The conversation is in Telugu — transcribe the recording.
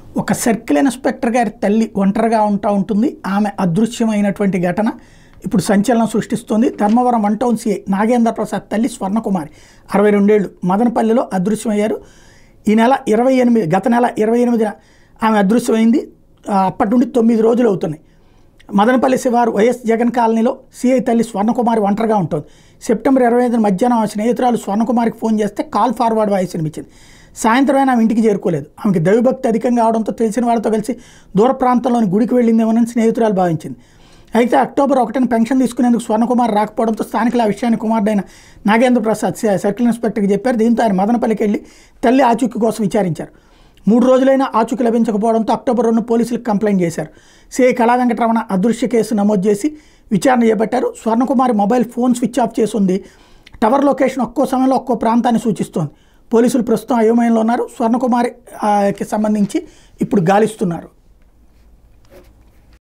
ఒక సర్కిల్ ఇన్స్పెక్టర్ గారి తల్లి ఒంటరిగా ఉంటా ఉంటుంది ఆమె అదృశ్యమైనటువంటి ఘటన ఇప్పుడు సంచలనం సృష్టిస్తోంది Dharmavaram one town CI Nagendra Prasad తల్లి స్వర్ణకుమారి అరవై రెండేళ్లు మదనపల్లిలో అదృశ్యమయ్యారు ఈ నెల ఇరవై ఎనిమిది గత నెల ఇరవై ఎనిమిదిన ఆమె అదృశ్యమైంది ఆ, అప్పటి నుండి తొమ్మిది రోజులు అవుతున్నాయి మదనపల్లి శివారు వైఎస్ జగన్ కాలనీలో సిఐ తల్లి స్వర్ణకుమారి ఒంటరిగా ఉంటుంది సెప్టెంబర్ ఇరవై ఐదున మధ్యాహ్నం ఆమె స్నేహితురాలు స్వర్ణకుమారికి ఫోన్ చేస్తే కాల్ ఫార్వర్డ్ వాయిస్ వినిపించింది సాయంత్రం అయినా ఆమె ఇంటికి చేరుకోలేదు ఆమెకి దైవభక్తి అధికంగా అవడంతో తెలిసిన వాళ్ళతో కలిసి దూర ప్రాంతంలోని గుడికి వెళ్ళిందేమోనని స్నేహితురాలు భావించింది అయితే అక్టోబర్ ఒకటిన పెన్షన్ తీసుకునేందుకు స్వర్ణకుమార్ రాకపోవడంతో స్థానికులు ఆ విషయాన్ని కుమారుడైన నాగేంద్ర ప్రసాద్ స- సర్కిల్ ఇన్స్పెక్టర్కి చెప్పారు దీంతో ఆయన మదనపల్లికి వెళ్ళి తల్లి ఆచూకీ కోసం విచారించారు మూడు రోజులైనా ఆచూకీ లభించకపోవడంతో అక్టోబర్ రెండు పోలీసులకు కంప్లైంట్ చేశారు సిఐ కళా వెంకటరమణ అదృశ్య కేసు నమోదు చేసి విచారణ చేపట్టారు Swarnakumari mobile phone switch off చేసి ఉంది టవర్ లొకేషన్ ఒక్కో సమయంలో ఒక్కో ప్రాంతాన్ని సూచిస్తోంది పోలీసులు ప్రస్తుతం అయోమయంలో ఉన్నారు స్వర్ణకుమారి ఆ, కి సంబంధించి ఇప్పుడు గాలిస్తున్నారు